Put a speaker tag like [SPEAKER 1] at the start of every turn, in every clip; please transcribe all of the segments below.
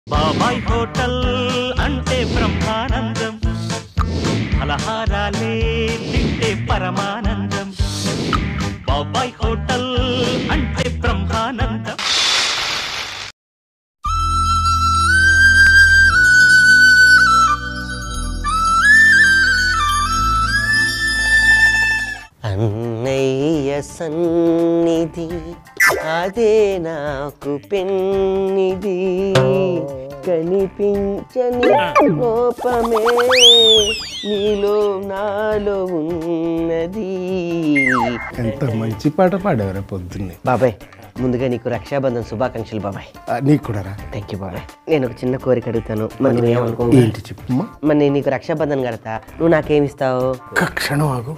[SPEAKER 1] బాబాయ్ హోటల్ అంటే బ్రహ్మానందం ఫలహారాలే తింటే పరమానందం బాబాయ్ హోటల్ అంటే బ్రహ్మానందం
[SPEAKER 2] అన్నయ్య సన్నిధి అదే నాకు పెన్నిది కనిపించని కోపమే నీలో నాలో ఉన్నది
[SPEAKER 3] ఎంత మంచి పాట పాడేవరా పొద్దున్నే
[SPEAKER 2] బాబాయ్ ముందుగా నీకు రక్షాబంధన్ శుభాకాంక్షలు బాబాయ్
[SPEAKER 3] ఆ, నీకు కూడా రా
[SPEAKER 2] థ్యాంక్ యూ బాబాయ్ నేను ఒక చిన్న కోరిక అడుగుతాను మరి నువ్వేమనుకో
[SPEAKER 3] ఏంటి చెప్పమ్మా
[SPEAKER 2] మరి నేను నీకు రక్షాబంధన్ కడతా నువ్వు నాకేమిస్తావు
[SPEAKER 3] ఒక్క క్షణం ఆగు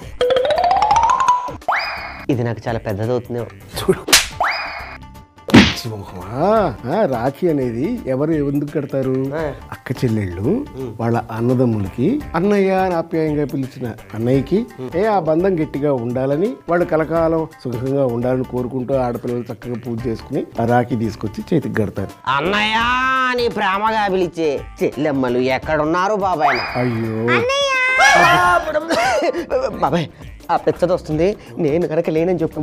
[SPEAKER 2] ఇది నాకు చాలా పెద్దదవుతుంది
[SPEAKER 3] చూడు పిచ్చి మొహమా. ఆ, రాఖీ అనేది ఎవరు ఎందుకు కడతారు అక్క చెల్లెళ్ళు వాళ్ళ అన్నదమ్ములకి అన్నయ్య అని ఆప్యాయంగా పిలిచిన అన్నయ్యకి ఏ ఆ బంధం గట్టిగా ఉండాలని వాళ్ళు కలకాలం సుఖంగా ఉండాలని కోరుకుంటూ ఆడపిల్లలు చక్కగా పూజ చేసుకుని ఆ రాఖీ తీసుకొచ్చి చేతికి కడతారు
[SPEAKER 2] అన్నయ్య అని ప్రేమగా పిలిచే చెల్లెమ్మలు ఎక్కడున్నారు బాబాయ్
[SPEAKER 3] అయ్యో
[SPEAKER 2] బాబాయ్ ఆ పెచ్చది వస్తుంది నేను కనుక లేనని చెప్పు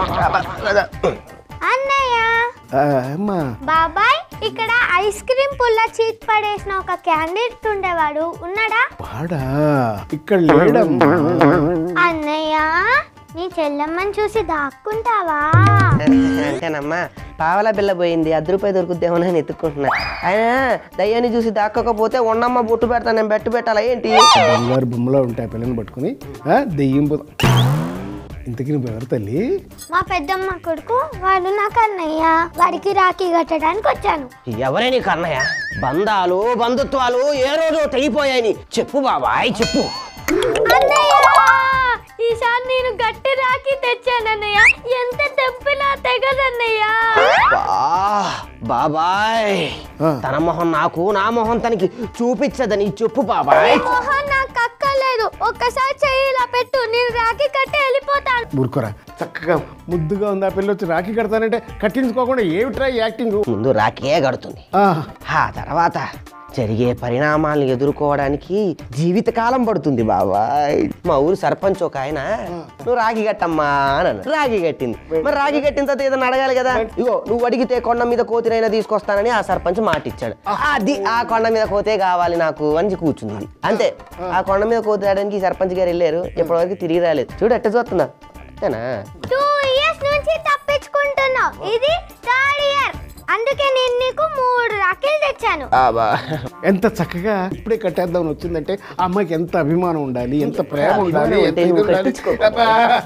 [SPEAKER 4] అన్నయ్య
[SPEAKER 3] ఆ, అమ్మా
[SPEAKER 4] బాబాయ్ ఇక్కడ ఐస్ క్రీమ్ పుల్ల చీట్ పడేసిన ఒక క్యాండిడేట్ ఉండేవాడు ఉన్నాడా
[SPEAKER 3] వాడా ఇక్కడ లేడమ్మా
[SPEAKER 4] అన్నయ్య నీ చెల్లెమ్మని చూసి దాక్కుంటావా
[SPEAKER 2] అంతేనమ్మా పావల బిల్ల పోయింది అర్ధ రూపాయి దొరుకుద్దేమో అని ఎత్తుక్కుంటున్నా ఆయన దయ్యాన్ని చూసి దాక్కోకపోతే ఉండమ్మ బొట్టు పెడతా నేను బెట్టు పెట్టాలా ఏంటి
[SPEAKER 3] బంగారు బొమ్మలో ఉంటాయి ఆ పిల్లని పట్టుకుని ఆ, దెయ్యం పో ఇంతకీ నువ్వు ఎవరు తల్లి
[SPEAKER 4] మా పెద్దమ్మ కొడుకు వాడు నాకు అన్నయ్య వాడికి రాఖీ కట్టడానికి వచ్చాను
[SPEAKER 2] ఎవరే నీకు అన్నయ్య బంధాలు బంధుత్వాలు ఏ రోజు తెగిపోయాయని చెప్పు బాబాయ్ చెప్పు
[SPEAKER 4] అన్నయ్య ఈసారి నేను గట్టి రాఖీ తెచ్చానన్నయ్య ఎంత తెంపినా తెగదన్నయ్య
[SPEAKER 2] బా, బాబాయ్
[SPEAKER 3] ఆ.
[SPEAKER 2] తన మొహం నాకు నా మొహం తనకి చూపించదని చెప్పు బాబాయ్
[SPEAKER 4] మోహన్ నాకు అక్కర్లేదు ఒక్కసారి చెయ్యి ఇలా పెట్టు నేను రాఖీ కట్టి వెళ్ళిపోతాను
[SPEAKER 3] ఊరుకోరా చక్కగా ముద్దుగా ఉంది ఆ పిల్ల వచ్చి రాఖీ కడతానంటే కట్టించుకోకుండా ఏమిట్రా ఈ యాక్టింగ్
[SPEAKER 2] ముందు రాకే గడుతుంది
[SPEAKER 3] ఆ,
[SPEAKER 2] ఆ తర్వాత జరిగే పరిణామాలను ఎదుర్కోవడానికి జీవితకాలం పడుతుంది బాబాయ్ మా ఊరు సర్పంచ్ ఒక ఆయన నువ్వు రాగి కట్టమ్మా అని అన్నాడు. రాగి కట్టింది మరి రాగి కట్టిన తర్వాత ఏదైనా అడగాలి కదా ఇగో నువ్వు అడిగితే కొండ మీద కోతినైనా తీసుకొస్తానని ఆ సర్పంచ్ మాట ఇచ్చాడు అది ఆ కొండ మీద కోతే కావాలి నాకు అని కూర్చుంది ఇది. అంతే ఆ కొండ మీద కోతి రావడానికి ఈ సర్పంచ్ గారు వెళ్ళారు ఇప్పటివరకు తిరిగి రాలేదు చూడు ఎట్ట చూస్తున్నా అంతేనా
[SPEAKER 4] టూ ఇయర్స్ నుంచి తప్పించుకుంటున్నావు ఇది థర్డ్ ఇయర్ అందుకే నేను నీకు మూడు రాఖీలు తెచ్చాను
[SPEAKER 2] ఆబా.
[SPEAKER 3] ఎంత చక్కగా ఇప్పుడే కట్టేద్దామని వచ్చిందంటే ఆ అమ్మాయికి ఎంత అభిమానం ఉండాలి ఎంత ప్రేమ ఉండాలి
[SPEAKER 2] అభిమానం
[SPEAKER 3] ఎంత
[SPEAKER 2] ఉంటే
[SPEAKER 3] ఇది
[SPEAKER 2] నువ్వు
[SPEAKER 3] ఉండాలి.
[SPEAKER 2] కట్టించుకో.
[SPEAKER 3] అబ్బా.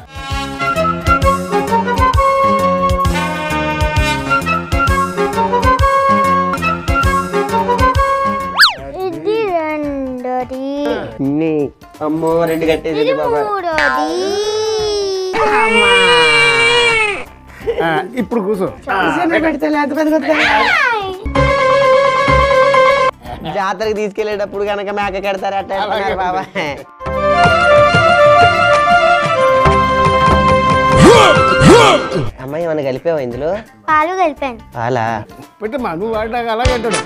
[SPEAKER 4] ఇది రెండోది
[SPEAKER 2] నీ అమ్మో రెండు కట్టేసి
[SPEAKER 4] ఇది
[SPEAKER 2] బాబా
[SPEAKER 4] మూడోది
[SPEAKER 3] ఆ, ఇప్పుడు కూర్చో
[SPEAKER 2] జాతరకి తీసుకెళ్లేటప్పుడు కనుక మేక కడతారు అట్ట అంటున్నారు బాబా అమ్మాయి ఏమన్నా కలిపావా ఇందులో
[SPEAKER 4] పాలు కలిపాను
[SPEAKER 2] అలా
[SPEAKER 3] పెట్టమ్మా నువ్వు వాడినాక అలాగే అంటాడు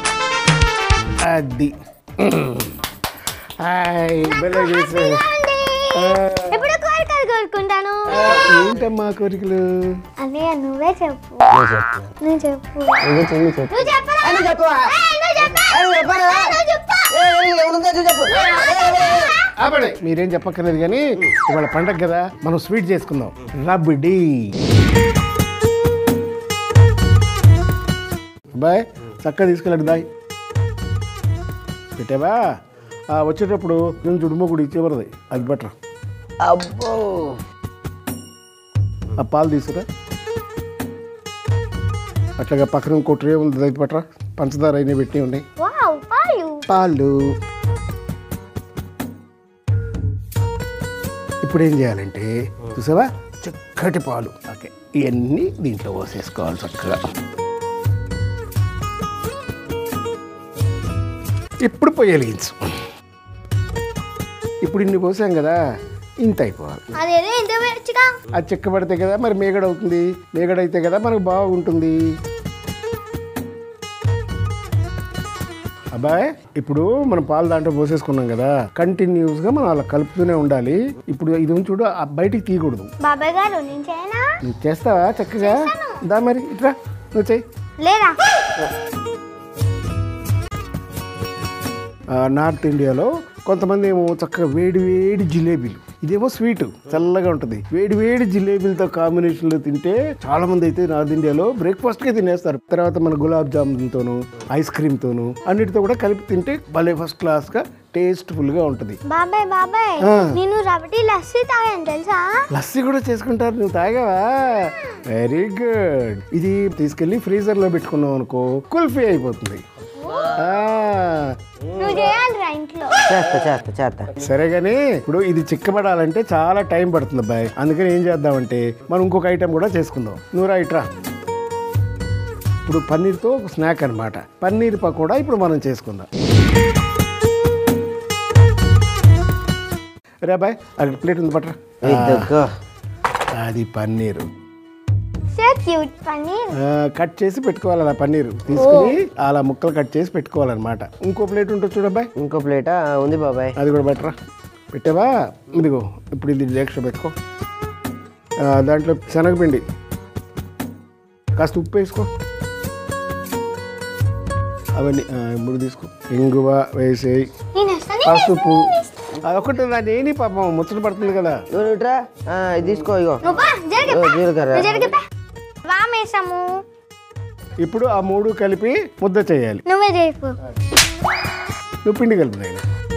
[SPEAKER 3] అది హాయ్ భలే చేసావు. ఆ,
[SPEAKER 4] ఎప్పుడు కోరికలు కోరుకుంటాను
[SPEAKER 3] ఏంటమ్మా కోరికలు
[SPEAKER 4] అన్నయ్య నువ్వే చెప్పు నువ్వు చెప్పు
[SPEAKER 2] నువ్వు చెప్పు, నువ్వు చెప్పు.
[SPEAKER 4] నువ్వు చెప్పరా?
[SPEAKER 2] నువ్వు చెప్పవా?
[SPEAKER 4] ఏయ్, నువ్వు చెప్పరా?
[SPEAKER 2] నువ్వు చెప్పరా?
[SPEAKER 4] నువ్వు చెప్పు.
[SPEAKER 2] ఏ, ఏ, ఎవరుందో చూడు చెప్పు.
[SPEAKER 3] ఆపండి మీరేం చెప్పక్కర్లేదు కానీ ఇవాళ పండగ కదా మనం స్వీట్ చేసుకుందాం రబ్బిడి బాయ్ చక్కగా తీసుకెళ్ళండి బాయ్ పెట్టావా ఆ, వచ్చేటప్పుడు నేను చుడుమో కూడా ఇచ్చేవరది అది బట్రా
[SPEAKER 2] అబ్బో
[SPEAKER 3] ఆ పాలు తీసుకురా అట్లాగా పక్కన ఇంకో ట్రే ఉంది అది పట్రా పంచదార అయినా పెట్టి ఉన్నాయి
[SPEAKER 4] వావ్ పాలు
[SPEAKER 3] పాలు ఇప్పుడు ఏం చేయాలంటే చూసావా చక్కటి పాలు ఓకే ఇవన్నీ దీంట్లో పోసేసుకోవాలి చక్కగా ఇప్పుడు పొయ్యి వెలిగించు ఇప్పుడు ఇన్ని పోసాం కదా ఇంత అయిపోవాలి
[SPEAKER 4] అదేదో ఎంత వచ్చుగా
[SPEAKER 3] అది చెక్క పడితే కదా మరి మేగడ అవుతుంది మేగడ అయితే కదా మనకు బాగుంటుంది అబ్బాయి ఇప్పుడు మనం పాలు దాంట్లో పోసేసుకున్నాం కదా కంటిన్యూస్ గా మనం అలా కలుపుతూనే ఉండాలి ఇప్పుడు ఇది ఉంది చూడు ఆ బయటికి తీయకూడదు
[SPEAKER 4] బాబాయ్ గారు నేను చేయనా
[SPEAKER 3] నువ్వు చేస్తావా చక్కగా దా మరి ఇట్రా నువ్వు చెయ్యి
[SPEAKER 4] లేదా
[SPEAKER 3] ఆ, నార్త్ ఇండియాలో కొంతమంది ఏమో చక్కగా వేడి వేడి జిలేబీలు ఇదేమో స్వీట్ చల్లగా ఉంటుంది వేడి వేడి జిలేబీలతో కాంబినేషన్లో తింటే చాలా మంది అయితే నార్త్ ఇండియాలో బ్రేక్ఫాస్ట్కే తినేస్తారు తర్వాత మన గులాబ్ జామున్తోను ఐస్ క్రీమ్తోను అన్నిటితో కూడా కలిపి తింటే భలే ఫస్ట్ క్లాస్గా టేస్ట్ఫుల్గా ఉంటుంది
[SPEAKER 4] బాబాయ్ బాబాయ్
[SPEAKER 3] ఆ.
[SPEAKER 4] నేను రబటి లస్సీ తాగాను తెలుసా
[SPEAKER 3] లస్సీ కూడా చేసుకుంటారు నువ్వు తాగావా వెరీ గుడ్ ఇది తీసుకెళ్ళి ఫ్రీజర్లో పెట్టుకున్నావు అనుకో కుల్ఫీ అయిపోతుంది ఆ,
[SPEAKER 4] నువ్వు చేయాలిరా ఇంట్లో
[SPEAKER 2] చేస్తా చేస్తా చేస్తా
[SPEAKER 3] సరే కానీ ఇప్పుడు ఇది చిక్కబడాలంటే చాలా టైం పడుతుంది అబ్బాయి అందుకని ఏం చేద్దామంటే మనం ఇంకొక ఐటెం కూడా చేసుకుందాం నువ్వు రా ఇట్రా ఇప్పుడు పన్నీర్తో ఒక స్నాక్ అన్నమాట పన్నీర్ పకోడా ఇప్పుడు మనం చేసుకుందాం రే అబ్బాయి అక్కడ ప్లేట్ ఉంది పట్రా
[SPEAKER 2] ఇదిగో.
[SPEAKER 3] అది పన్నీరు
[SPEAKER 4] సో క్యూట్ పన్నీర్
[SPEAKER 3] ఆ, కట్ చేసి పెట్టుకోవాలి అలా పన్నీరు తీసుకుని అలా ముక్కలు కట్ చేసి పెట్టుకోవాలన్నమాట ఇంకో ప్లేట్ ఉంటుంది చూడబ్బాయి
[SPEAKER 2] ఇంకో ప్లేటా ఉంది బాబాయ్
[SPEAKER 3] అది కూడా పెట్టరా పెట్టావా ఇదిగో ఇప్పుడు ఇది ఎక్స్ట్రా పెట్టుకో ఆ, దాంట్లో శనగపిండి కాస్త ఉప్పు వేసుకో అవన్నీ ఆ, మూడు తీసుకో ఇంగువ వేసేయి
[SPEAKER 4] నేను వస్తాను
[SPEAKER 3] పసుపు అదొకటి దాన్ని ఏని పాపం ముచ్చట పడుతుంది కదా
[SPEAKER 2] నువ్వు ఇట్రా ఆ, ఇది తీసుకో ఇగో
[SPEAKER 4] నువ్వు బా, జరిగే
[SPEAKER 2] ఓ,
[SPEAKER 4] బా.
[SPEAKER 2] జీలకర్ర.
[SPEAKER 4] నువ్వు జరిగే బా. వామేసాము
[SPEAKER 3] ఇప్పుడు ఆ మూడు కలిపి ముద్ద చేయాలి
[SPEAKER 4] నువ్వే చేపు
[SPEAKER 3] నువ్వు పిండి కలిపి నాయన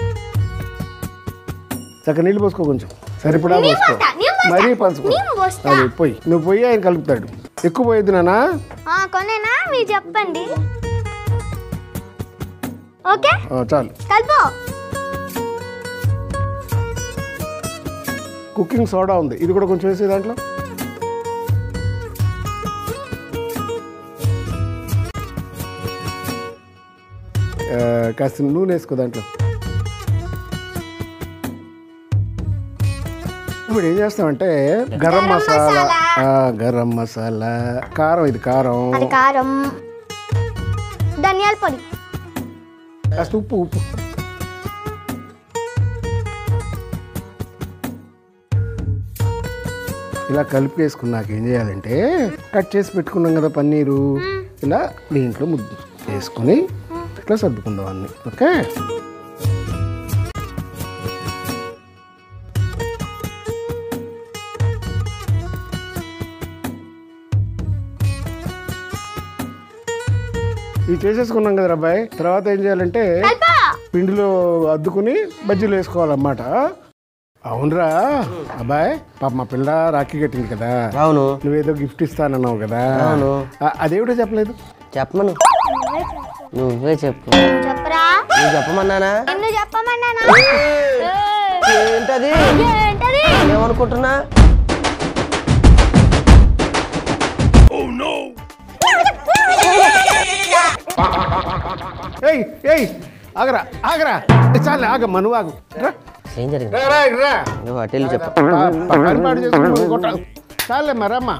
[SPEAKER 3] చక్క నీళ్ళు పోసుకో కొంచెం సరిపడా
[SPEAKER 4] నేను
[SPEAKER 3] పోసుకో
[SPEAKER 4] పోస్తా, నేను పోస్తా.
[SPEAKER 3] మరీ పంచుకో
[SPEAKER 4] నేను పోస్తా.
[SPEAKER 3] అది పోయి నువ్వు పోయి ఆయన కలుపుతాడు ఎక్కువ పోయొద్దు నానా
[SPEAKER 4] ఆ, కొనేనా మీరు చెప్పండి ఓకే
[SPEAKER 3] ఆ, చాలు
[SPEAKER 4] కలుపు
[SPEAKER 3] కుకింగ్ సోడా ఉంది ఇది కూడా కొంచెం వేసే దాంట్లో ఆ, కాస్త నూనె వేసుకో దాంట్లో ఇప్పుడు ఏం చేస్తామంటే గరం మసాలా ఆ, గరం మసాలా కారం ఇది కారం
[SPEAKER 4] అది కారం ధనియాల పొడి
[SPEAKER 3] కాస్త ఉప్పు ఉప్పు ఇలా కలిపి వేసుకున్నాక ఏం చేయాలంటే కట్ చేసి పెట్టుకున్నాం కదా పన్నీరు ఇలా దీంట్లో ముద్ద వేసుకుని ఇట్లా సర్దుకుందాం అన్ని ఓకే ఇవి చేసేసుకున్నాం కదా అబ్బాయి తర్వాత ఏం చేయాలంటే
[SPEAKER 4] కలుపు
[SPEAKER 3] పిండిలో అద్దుకుని బజ్జీలు వేసుకోవాలన్నమాట అవునరా అబ్బాయి పాప మా పిల్ల రాఖీ కట్టింది కదా
[SPEAKER 2] అవును
[SPEAKER 3] నువ్వేదో గిఫ్ట్ ఇస్తానన్నావు కదా
[SPEAKER 2] అవును.
[SPEAKER 3] ఆ- అదేమిటో చెప్పలేదు
[SPEAKER 2] చెప్పమను నువ్వే చెప్పు
[SPEAKER 4] చెప్పరా
[SPEAKER 2] నువ్వు చెప్పమన్నానా
[SPEAKER 4] నిన్ను చెప్పమన్నానా
[SPEAKER 2] ఏంటది
[SPEAKER 4] ఏంటది
[SPEAKER 2] ఏమనుకుంటున్నా
[SPEAKER 3] ఏయ్ ఏయ్ ఆగరా ఆగరా ఏ, చాలే ఆగమ్మా నువ్వు ఆగు రా
[SPEAKER 2] ఏం జరిగింది
[SPEAKER 3] రా, రా రా
[SPEAKER 2] నువ్వు అటు వెళ్ళి చెప్పు
[SPEAKER 3] ప- ప- పని పాటు చేసుకుని నువ్వు కొట్ట- చాలే మరమ్మా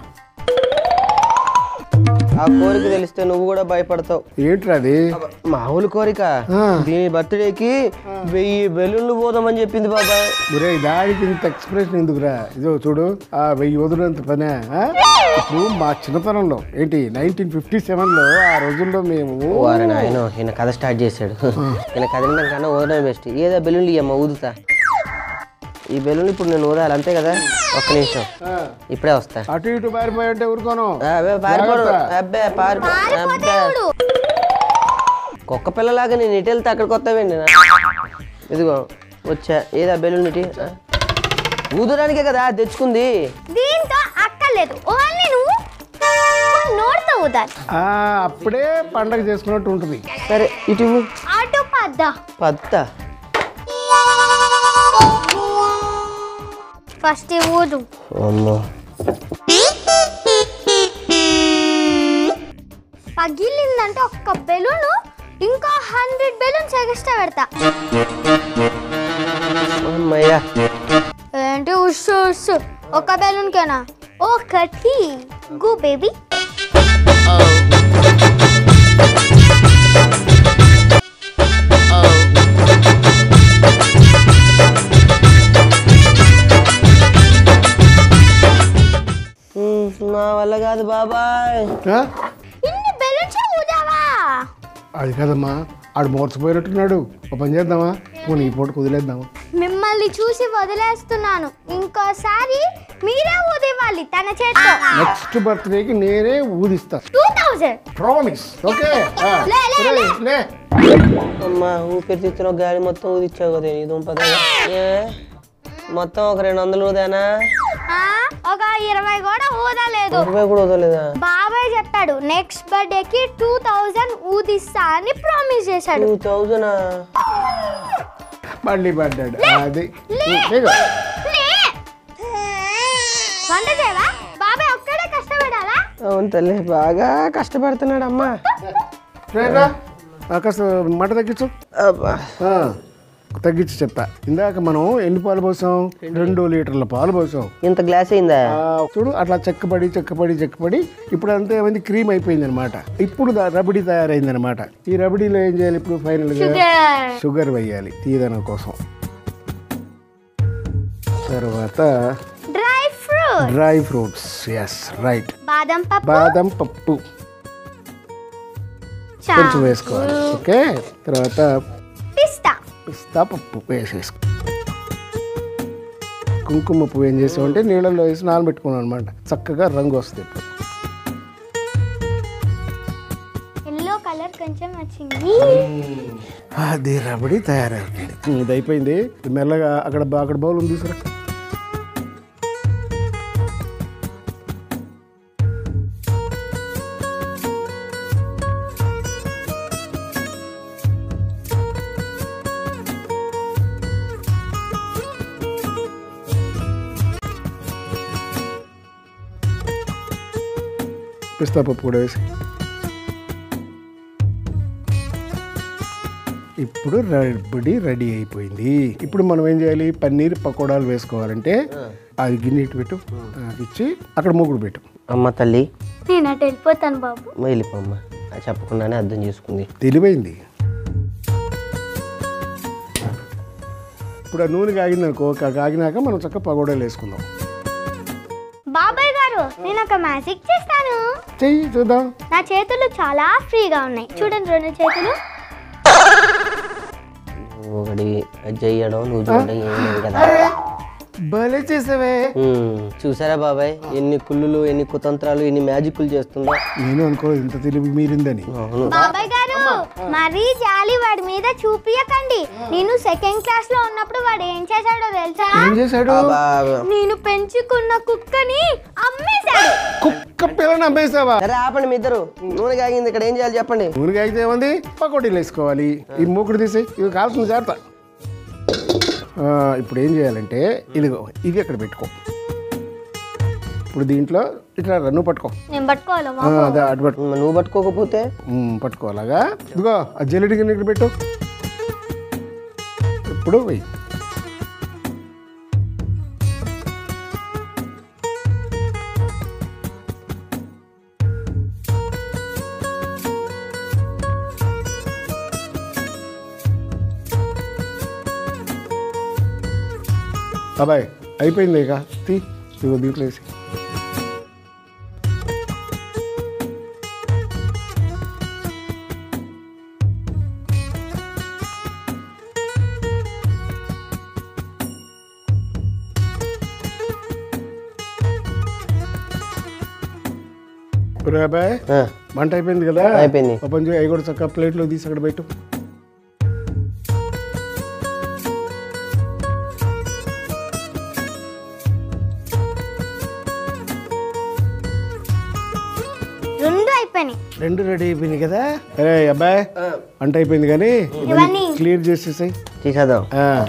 [SPEAKER 2] ఆ కోరిక తెలిస్తే నువ్వు కూడా భయపడతావు
[SPEAKER 3] ఏంట్రా అది
[SPEAKER 2] మామూలు కోరిక
[SPEAKER 3] ఆ.
[SPEAKER 2] దీని బర్త్డేకి వెయ్యి బెలూన్లు పోదామని చెప్పింది బాబాయ్
[SPEAKER 3] ఒరే దానికి ఇంత ఎక్స్ప్రెషన్ ఎందుకురా ఇదో చూడు ఆ వెయ్యి వదిలేంత పనే ఆ? ఇప్పుడు మా చిన్నతనంలో ఏంటి నైన్టీన్ ఫిఫ్టీ సెవెన్లో ఆ రోజుల్లో మేము
[SPEAKER 2] వారని ఆయన ఈయన కథ స్టార్ట్ చేశాడు ఈయన కథ వినడం కన్నా ఊదడం బెస్ట్ ఏదో బెలూన్లు ఇయ్యమ్మ ఊదుతా ఈ బెలూన్ ఇప్పుడు నేను ఊదాలి అంతే కదా ఒక్క నిమిషం
[SPEAKER 3] ఆ,
[SPEAKER 2] ఇప్పుడే వస్తా
[SPEAKER 3] అటు ఇటు పారిపోయి అంటే ఊరుకోను
[SPEAKER 2] అబ్బే పారిపోడు
[SPEAKER 3] జాగ్రత్త.
[SPEAKER 2] అబ్బే పారిపో
[SPEAKER 4] పారిపోతే
[SPEAKER 2] అబ్బే
[SPEAKER 4] చూడు
[SPEAKER 2] కుక్క పిల్లలాగా నేను ఇటు వెళ్తే అక్కడికి వస్తావేంటి నా? ఇదిగో వచ్చా ఏదా బెలూన్ ఇటు ఆ? ఊదడానికే కదా తెచ్చుకుంది
[SPEAKER 4] దీంతో అక్కర్లేదు ఓన్లీ నువ్వు నోడుతో ఊదాలి
[SPEAKER 3] ఆ, అప్పుడే పండగ చేసుకున్నట్టు ఉంటుంది
[SPEAKER 2] సరే ఇటు ఇవ్వు.
[SPEAKER 4] అటు పద్ద
[SPEAKER 2] పత్త
[SPEAKER 4] ఫస్ట్ ఊదు
[SPEAKER 2] అమ్మో
[SPEAKER 4] పగిలిందంటే ఒక్క బెలూన్ ఇంకా హండ్రెడ్ బెలూన్స్ ఎక్స్ట్రా పెడతా
[SPEAKER 2] అమ్మయ్యా
[SPEAKER 4] ఏంటి ఉస్సు ఉస్సు ఒక బెలూన్ కేనా ఒకటి గో బేబీ
[SPEAKER 3] ఆ?
[SPEAKER 4] ఇన్ని బెలూన్స్ ఊదావా
[SPEAKER 3] అది కదమ్మా ఆడు మోర్చిపోయినట్టున్నాడు ఒక పని చేద్దామా పోనీ ఈ పూట కుదిలేద్దామా
[SPEAKER 4] మిమ్మల్ని చూసి వదిలేస్తున్నాను ఇంకోసారి మీరే ఊదివ్వాలి తన చేతితో
[SPEAKER 3] నెక్స్ట్ బర్త్డేకి నేనే ఊదిస్తా
[SPEAKER 4] టూ థౌజండ్
[SPEAKER 3] ప్రామిస్ ఓకే ఆ,
[SPEAKER 4] లే, లే,
[SPEAKER 3] లే, లే.
[SPEAKER 2] అమ్మా ఊపిరితిత్తులో గాలి మొత్తం ఊదిచ్చావు కదా నీ దుంపద ఏ మొత్తం ఒక రెండు వందలు ఊదానా
[SPEAKER 4] ఒక ఇరవై కూడా ఊదలేదు
[SPEAKER 2] ఇరవై కూడా వదలేదా
[SPEAKER 4] బాబాయ్ చెప్పాడు నెక్స్ట్ బర్త్డేకి టూ థౌజండ్ ఊదిస్తా అని ప్రామిస్ చేశాడు
[SPEAKER 2] టూ థౌజండ్
[SPEAKER 3] మళ్ళీ పడ్డాడు అది ఇదిగో.
[SPEAKER 4] లే. వంట చేయవా బాబాయ్ ఒక్కడే కష్టపడాలా
[SPEAKER 2] అవును తల్లి బాగా కష్టపడుతున్నాడు అమ్మా
[SPEAKER 3] రా, రా. ఆ, కాస్త మంట తగ్గించు
[SPEAKER 2] అబ్బా.
[SPEAKER 3] ఆ, తగ్గించి చెప్పా ఇందాక మనం ఎన్ని పాలు పోసాం రెండు లీటర్ల పాలు పోసాం
[SPEAKER 2] ఇంత గ్లాస్ అయిందా
[SPEAKER 3] ఆ, చూడు అట్లా చెక్కపడి చెక్కపడి చెక్కపడి ఇప్పుడు అంతా ఏమైంది క్రీమ్ అయిపోయింది అనమాట ఇప్పుడు దా- రబడి తయారైంది అనమాట ఈ రబడీలో ఏం చేయాలి ఇప్పుడు ఫైనల్గా షుగర్ వేయాలి తీదనం కోసం తర్వాత
[SPEAKER 4] dry fruit
[SPEAKER 3] dry fruits yes right
[SPEAKER 4] బాదం పప్పు
[SPEAKER 3] బాదం పప్పు కొంచెం వేసుకోవాలి ఓకే తర్వాత
[SPEAKER 4] పిస్తా
[SPEAKER 3] పిస్తా పప్పు వేసేసుకో కుంకుమ పువ్వు ఏం చేసామంటే నీళ్ళల్లో వేసి నానబెట్టుకున్నాం అనమాట చక్కగా రంగు వస్తుంది ఇప్పుడు
[SPEAKER 4] ఎల్లో కలర్ కొంచెం వచ్చింది
[SPEAKER 3] అది రబడి తయారవుతుంది ఉమ్, ఇది అయిపోయింది ఇది మెల్లగా అక్కడ బా- అక్కడ బౌల్ ఉంది తీసుకురా పిస్తా పప్పు కూడా వేసి ఇప్పుడు రబడి రెడీ అయిపోయింది ఇప్పుడు మనం ఏం చేయాలి పన్నీర్ పకోడాలు వేసుకోవాలంటే అది గిన్నె ఇటు పెట్టు అది ఇచ్చి అక్కడ మూగుడు పెట్టు
[SPEAKER 2] అమ్మ తల్లి
[SPEAKER 4] నేను అటు వెళ్ళిపోతాను బాబు
[SPEAKER 2] వెళ్ళిపోమ్మ అది చెప్పకుండానే అర్థం చేసుకుంది
[SPEAKER 3] తెలివైంది ఇప్పుడు ఆ నూనె కాగింది అనుకో కా- కాగినాక మనం చక్క పకోడాలు వేసుకుందాం
[SPEAKER 4] బాబాయ్ గారు నేను ఒక మ్యాజిక్ చేస్తాను
[SPEAKER 3] చెయ్యి చూద్దాం
[SPEAKER 4] నా చేతులు చాలా ఫ్రీగా ఉన్నాయి చూడండి రెండు చేతులు
[SPEAKER 2] నువ్వు ఒకటి అది చెయ్యడం నువ్వు చూడడం ఏం లేదు కదా
[SPEAKER 3] భలే చేసావే
[SPEAKER 2] ఉమ్, చూసారా బాబాయ్ ఎన్ని కుళ్ళులు ఎన్ని కుతంత్రాలు ఎన్ని మ్యాజిక్లు చేస్తుందో
[SPEAKER 3] నేను అనుకోలేదు ఇంత తెలివి మీరిందని
[SPEAKER 2] అవును
[SPEAKER 4] బాబాయ్ గారు మరీ జాలి వాడి మీద చూపియకండి నేను సెకండ్ క్లాస్ లో ఉన్నప్పుడు వాడు ఏం చేశాడో తెలుసా
[SPEAKER 3] ఏం చేశాడు
[SPEAKER 2] బాబా.
[SPEAKER 4] నేను పెంచుకున్న కుక్కని అమ్మేశాడు
[SPEAKER 3] కుక్క పిల్లని అమ్మేసావా
[SPEAKER 2] సరే ఆపండి మీ ఇద్దరు నూనె కాగింది ఇక్కడ ఏం చేయాలి చెప్పండి
[SPEAKER 3] నూనె కాగితే ఏముంది పకోడీలు వేసుకోవాలి ఈ మూకుడు తీసి ఇవి కాల్సిన జాగ్రత్త ఆ, ఇప్పుడు ఏం చేయాలంటే ఇదిగో ఇది అక్కడ పెట్టుకో ఇప్పుడు దీంట్లో ఇట్లా రా, నువ్వు పట్టుకో
[SPEAKER 4] నేను పట్టుకోవాలా
[SPEAKER 3] ఆ, అదే అటు పట్టుకో
[SPEAKER 2] ఉమ్, నువ్వు పట్టుకోకపోతే
[SPEAKER 3] ఉమ్, పట్టుకో అలాగా ఇదిగో ఆ జల్లెడి గిన్నె ఇక్కడ పెట్టు ఇప్పుడు వెయ్యి అబ్బాయి అయిపోయింది ఇక తీ ఇదిగో దీంట్లో వేసి ఒరే అబ్బాయి
[SPEAKER 2] ఆ,
[SPEAKER 3] వంట అయిపోయింది కదా
[SPEAKER 2] అయిపోయింది.
[SPEAKER 3] ఓపెన్ చేయి అవి కూడా చక్క ప్లేట్లో తీసి అక్కడ పెట్టు
[SPEAKER 4] రెండు అయిపోయినాయి
[SPEAKER 3] రెండు రెడీ అయిపోయినాయి కదా అరే అబ్బాయి వంట అయిపోయింది కానీ
[SPEAKER 4] ఇవన్నీ
[SPEAKER 3] క్లియర్ చేసేసాయి
[SPEAKER 2] తీసేద్దాం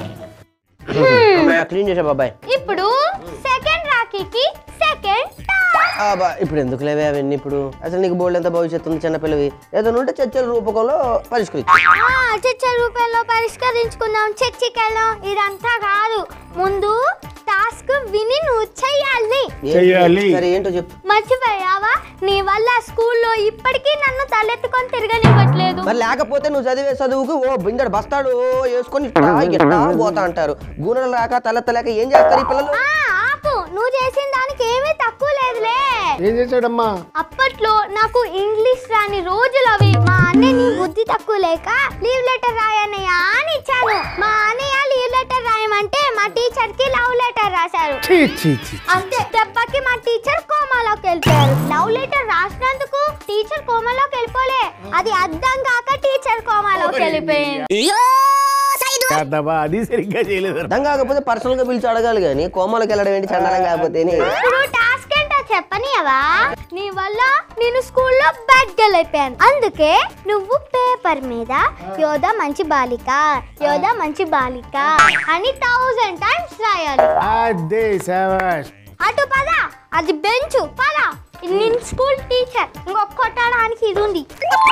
[SPEAKER 2] క్లీన్ చేసా బాబాయ్
[SPEAKER 4] ఇప్పుడు సెకండ్ రాఖీకి సెకండ్
[SPEAKER 2] ఆ, బా ఇప్పుడు ఎందుకు లేవే అవన్నీ ఇప్పుడు అసలు నీకు బోల్డ్ ఎంత భవిష్యత్తు ఉంది చిన్నపిల్లవి ఏదైనా ఉంటే చర్చల రూపకంలో పరిష్కరించు
[SPEAKER 4] చర్చ రూపాయల్లో పరిష్కరించుకుందాం చర్చికెళ్ళాం ఇదంతా కాదు ముందు టాస్క్ విని నువ్వు చెయ్యాలి
[SPEAKER 2] ఏంటి?
[SPEAKER 3] చెయ్యాలి.
[SPEAKER 2] సరే ఏంటో చెప్పు
[SPEAKER 4] మర్చిపోయావా నీ వల్ల స్కూల్లో ఇప్పటికీ నన్ను తలెత్తుకొని తిరగనివ్వట్లేదు
[SPEAKER 2] మరి లేకపోతే నువ్వు చదివే చదువుకు ఓ బిందెడు బస్తాడు వేసుకొని ఇట్టా ఇట్టా పోతా అంటారు గూనెలు రాక తలెత్తలేక ఏం చేస్తారు ఈ పిల్లలు
[SPEAKER 4] ఆ, ఆపు నువ్వు చేసిన దానికి ఏమీ తక్కువ లేదులే
[SPEAKER 3] ఏం చేశాడమ్మా
[SPEAKER 4] అప్పట్లో నాకు ఇంగ్లీష్ రాని రోజులు అవి మా అన్నయ్య బుద్ధి తక్కువ లేక లీవ్ లెటర్ రాయన్నయ్య అని ఇచ్చాను మా అన్నయ్య లీవ్ లెటర్ రాయమంటే మా టీచర్ కి లవ్ లెటర్ రాశారు
[SPEAKER 3] చీ చీ చీ
[SPEAKER 4] అంతే దెబ్బకి మా టీచర్ కోమాలోకి వెళ్ళిపోయారు లవ్ లెటర్ రాసినందుకు టీచర్ కోమాలోకి వెళ్ళిపోలే అది అర్థం కాక టీచర్ కోమాలోకి వెళ్ళిపోయింది
[SPEAKER 3] కాదబ్బా అది సరిగ్గా చేయలేదు
[SPEAKER 2] అర్థం కాకపోతే పర్సనల్ గా పిలిచి అడగాలి కానీ కోమలకి వెళ్ళడం ఏంటి చండాలం కాకపోతే
[SPEAKER 4] ఇప్పుడు టాస్క్ ఏంటో చెప్పనియవా నీ వల్ల నేను స్కూల్లో బ్యాడ్ గర్ల్ అయిపోయాను అందుకే నువ్వు పేపర్ మీద యోధ మంచి బాలిక యోధ మంచి బాలిక అని థౌజండ్ టైమ్స్ రాయాలి
[SPEAKER 3] అదే శాబాష్
[SPEAKER 4] అటు పద అది బెంచు పద నేను స్కూల్ టీచర్ ఇంకొక కొట్టడానికి ఇది ఉంది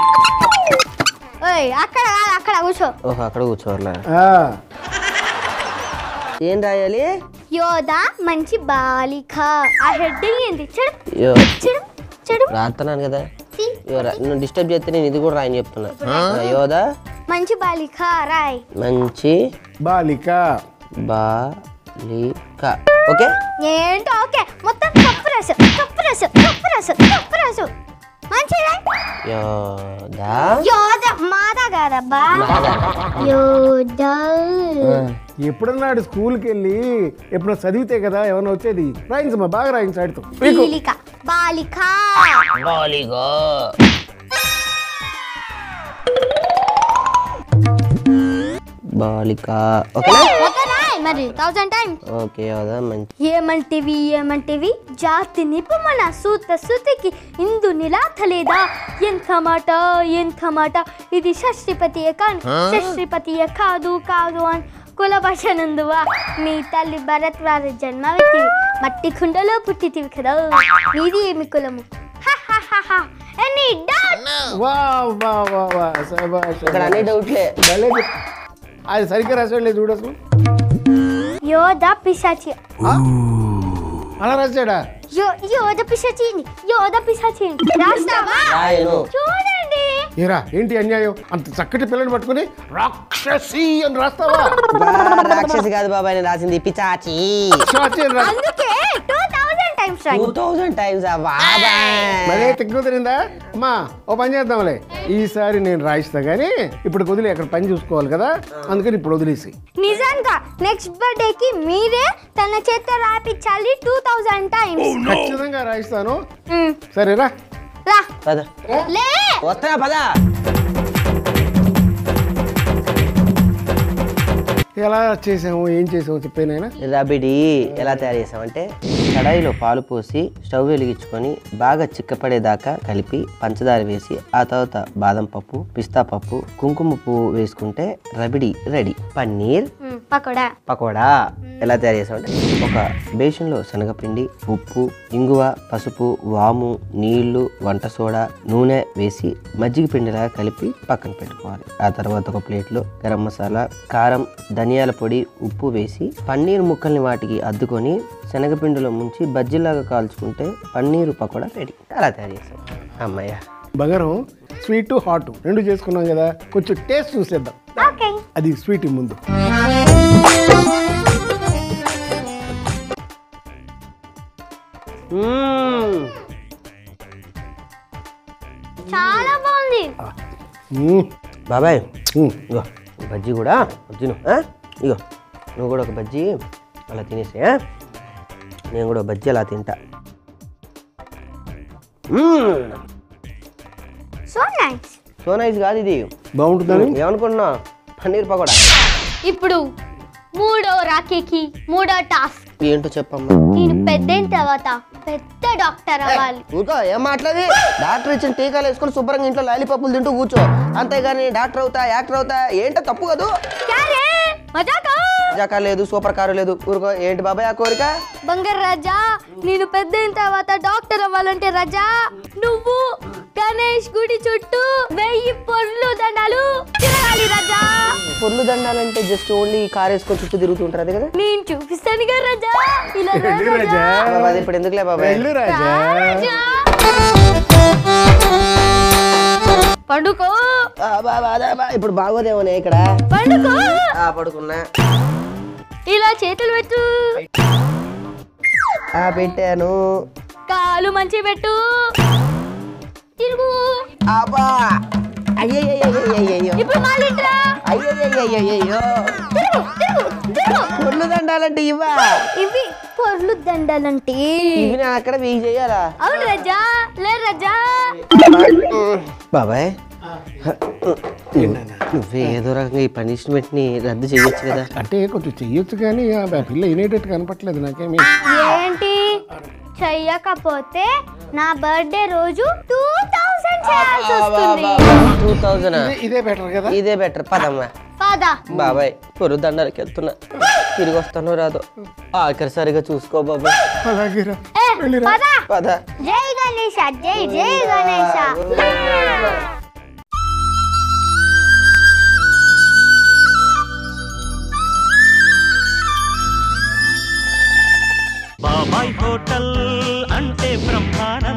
[SPEAKER 4] ఓయ్ అక్కడ కాదు, అక్కడ కూర్చో
[SPEAKER 2] ఓహో అక్కడ కూర్చోవాలా
[SPEAKER 3] ఆ,
[SPEAKER 2] ఏం రాయాలి
[SPEAKER 4] యోధ మంచి బాలిక ఆ హెడ్డింగ్ ఏంటి చెడు
[SPEAKER 2] అయ్యో
[SPEAKER 4] చెడు చెడు
[SPEAKER 2] రాస్తున్నాను కదా
[SPEAKER 4] సి.
[SPEAKER 2] ఇగో రా- నువ్వు డిస్టర్బ్ చేస్తే నేను ఇది కూడా రాయని చెప్తున్నా యోధ
[SPEAKER 4] మంచి బాలిక రాయ్
[SPEAKER 2] మంచి
[SPEAKER 3] బాలిక
[SPEAKER 2] బాలిక ఓకే
[SPEAKER 4] ఏంటో ఓకే మొత్తం తప్పు రాసు తప్పు రాసు తప్పు రాసు తప్పు రాసు మంచి రాయ్
[SPEAKER 2] యోధ
[SPEAKER 4] యోధ మాద కాదబ్బా యోధ
[SPEAKER 3] ఎప్పుడన్నాడు స్కూల్కి వెళ్ళి ఎప్పుడో చదివితే కదా ఏమన్నా వచ్చేది రాయించమ్మా బాగా రాయించు ఆడితో
[SPEAKER 4] బాలిక బాలిక
[SPEAKER 2] బాలిక బాలిక ఓకేనా
[SPEAKER 4] మొత్తం రాయ్ మరి థౌసండ్ టైమ్స్
[SPEAKER 2] ఓకే యోధ మంచి
[SPEAKER 4] ఏమంటివి ఏమంటివి జాతి నిపుమన సూత సుతికి ఇందు నిలాథలేదా ఎంత మాట ఎంత మాట ఇది షష్టిపతియే కాని షష్టిపతియే కాదు కాదు అని కుల భాష నందువా మీ తల్లి భరత్ వారి జన్మవితివి మట్టి కుండలో పుట్టితివి కదా నీది ఏమి కులము హ, హ, హ, హ. ఎనీ డౌట్
[SPEAKER 3] వా వా వా వా శాబాష్
[SPEAKER 2] ఇక్కడ అన్ని డౌట్లే
[SPEAKER 3] భలే చెప్- అది సరిగ్గా రాసాడులే చూడు అసలు
[SPEAKER 4] యోధ పిశాచి
[SPEAKER 3] అలా రాశాడా
[SPEAKER 4] యో యోధ పిశాచిని యోధ పిశాచిని రాస్తావా
[SPEAKER 2] రాయను
[SPEAKER 4] చూడండి
[SPEAKER 3] ఏరా ఏంటి అన్యాయం అంత చక్కటి పిల్లని పట్టుకుని రాక్షసి అని రాస్తావా
[SPEAKER 2] బా, రాక్షసి కాదు బాబాయ్ నేను రాసింది పిచాచి
[SPEAKER 3] చాచి అని రా
[SPEAKER 4] అందుకే two thousand times
[SPEAKER 2] two thousand times బాబాయ్
[SPEAKER 3] మరే తిరుగుతుందా అమ్మా ఓ పని చేద్దాంలే ఈసారి నేను రాయిస్తా కానీ ఇప్పుడు వదిలి అక్కడ పని చూసుకోవాలి కదా అందుకని ఇప్పుడు వదిలేసి
[SPEAKER 4] నిజంగా నెక్స్ట్ బర్త్డే కి మీరే తన చేత రాపించాలి టూ థౌజండ్ టైమ్స్
[SPEAKER 3] ఖచ్చితంగా రాయిస్తాను సరేరా
[SPEAKER 4] రా
[SPEAKER 2] పద
[SPEAKER 4] లే
[SPEAKER 2] వస్తా పద
[SPEAKER 3] ఎలా చేసాము ఏం చేసాము చెప్పేనైనా
[SPEAKER 2] రబిడి ఎలా తయారు చేసామంటే కడాయిలో పాలు పోసి స్టవ్ వెలిగించుకొని బాగా చిక్కపడేదాకా కలిపి పంచదార వేసి ఆ తర్వాత బాదం పప్పు పిస్తా పప్పు కుంకుమ పువ్వు వేసుకుంటే రబిడి రెడీ పన్నీర్
[SPEAKER 4] మ్, పకోడా
[SPEAKER 2] పకోడా ఎలా తయారు చేసామంటే ఒక బేషన్లో శనగపిండి ఉప్పు ఇంగువ పసుపు వాము నీళ్లు వంట సోడా నూనె వేసి మజ్జిగ పిండిలా కలిపి పక్కన పెట్టుకోవాలి ఆ తర్వాత ఒక ప్లేట్లో గరం మసాలా కారం ధనియాల పొడి ఉప్పు వేసి పన్నీర్ ముక్కల్ని వాటికి అద్దుకొని శనగపిండిలో ముంచి బజ్జీలాగా కాల్చుకుంటే పన్నీరు పకోడా రెడీ అలా తయారు చేసాం అమ్మయ్య
[SPEAKER 3] బంగారం స్వీట్ హాట్ రెండు చేసుకున్నాం కదా కొంచెం టేస్ట్ చూసేద్దాం
[SPEAKER 4] ఓకే
[SPEAKER 3] అది స్వీట్ ముందు
[SPEAKER 2] మ్మ్.
[SPEAKER 4] చాలా బాగుంది
[SPEAKER 3] మ్మ్.
[SPEAKER 2] బాబాయ్
[SPEAKER 3] మ్మ్.
[SPEAKER 2] ఇగో ఈ బజ్జీ కూడా తిను ఆ? ఇగో నువ్వు కూడా ఒక బజ్జీ అలా తినేసి ఆ? నేను కూడా ఒక బజ్జీ అలా తింటా మ్మ్.
[SPEAKER 4] సో నైస్
[SPEAKER 2] సో నైస్ కాదు ఇది
[SPEAKER 3] బాగుంటుందని
[SPEAKER 2] ఏమనుకుంటున్నా పన్నీర్ పకోడా
[SPEAKER 4] ఇప్పుడు మూడో రాఖీకి మూడో టాస్క్
[SPEAKER 2] ఏంటో చెప్పమ్మా
[SPEAKER 4] నేను పెద్దయిన తర్వాత పెద్ద డాక్టర్ అవ్వాలి
[SPEAKER 2] కూర్చో ఏం మాట్లాడి డాక్టర్ ఇచ్చిన టీకాలు వేసుకొని శుభ్రంగా ఇంట్లో లాలీపప్పులు తింటూ కూర్చో అంతేగాని డాక్టర్ అవుతా యాక్టర్ అవుతా ఏంటో తప్పు కదూ
[SPEAKER 4] క్యారే మజాకా
[SPEAKER 2] జకా లేదు సూపర్ కారు లేదు ఊరుకో ఏంటి బాబాయ్ ఆ కోరిక
[SPEAKER 4] బంగారు రాజా నేను పెద్ద అయిన తర్వాత డాక్టర్ అవ్వాలంటే రాజా నువ్వు గణేష్ గుడి చుట్టూ వెయ్యి పొర్లు దండాలు తిరగాలి రాజా
[SPEAKER 2] పొర్లు దండాలంటే జస్ట్ ఓన్లీ కార్ వేసుకొని చుట్టూ తిరుగుతుంటారు అదే కదా
[SPEAKER 4] నేను చూపిస్తాను కదా రాజా ఇలా రా
[SPEAKER 3] వెళ్ళు రాజా
[SPEAKER 2] బాబా, అది ఇప్పుడు ఎందుకులే బాబాయ్
[SPEAKER 3] వెళ్ళు రాజా
[SPEAKER 4] రాజా. పండుకో
[SPEAKER 2] ఆ, బా, బా, అదే, బా. ఇప్పుడు బాగోదేమోనే ఇక్కడ
[SPEAKER 4] పండుకో
[SPEAKER 2] ఆ, పడుకున్నా
[SPEAKER 4] ఇలా చేతులు పెట్టు
[SPEAKER 2] ఆ పెట్టాను
[SPEAKER 4] కాలు మంచి పెట్టు తిరుగు
[SPEAKER 2] అబ్బా అయ్యయ్యయ్యయ్యయ్యో
[SPEAKER 4] ఇప్పుడు మళ్ళీ ఇట్రా.
[SPEAKER 2] అయ్యయ్యయ్యయ్యో
[SPEAKER 4] తిరుగు తిరుగు తిరుగు
[SPEAKER 2] పొర్లు దండాలంటే ఇవ్వా
[SPEAKER 4] ఇవి పొర్లు దండాలంటే
[SPEAKER 2] ఇవి నేను అక్కడ వెయ్యి చేయాలా
[SPEAKER 4] అవును రజా లే రజా
[SPEAKER 2] బాబాయ్ నువ్వే ఏదో రకంగా ఈ పనిష్మెంట్ ని రద్దు చేయొచ్చు కదా
[SPEAKER 3] అంటే కొంచెం చెయ్యొచ్చు కానీ ఆ పిల్ల వినేటట్టు కనపట్లేదు నాకేమి
[SPEAKER 4] ఏంటి చెయ్యకపోతే నా బర్త్డే రోజు టూ థౌసండ్ చేయాల్సి వస్తుంది
[SPEAKER 2] టూ థౌజండ్
[SPEAKER 3] ఇదే- ఇదే బెటర్ కదా
[SPEAKER 2] ఇదే బెటర్ పదమ్మా
[SPEAKER 4] పదా
[SPEAKER 2] బాబాయ్ పొరు దండాలకి వెళ్తున్నా తిరిగి వస్తానో రాదో ఆఖరి సరిగా చూసుకో బాబాయ్
[SPEAKER 3] అలాగే రా
[SPEAKER 4] ఏ పదా
[SPEAKER 2] పద
[SPEAKER 4] జై గణేష జై జై గణేష
[SPEAKER 1] బాబాయ్ హోటల్ అంటే బ్రహ్మానందం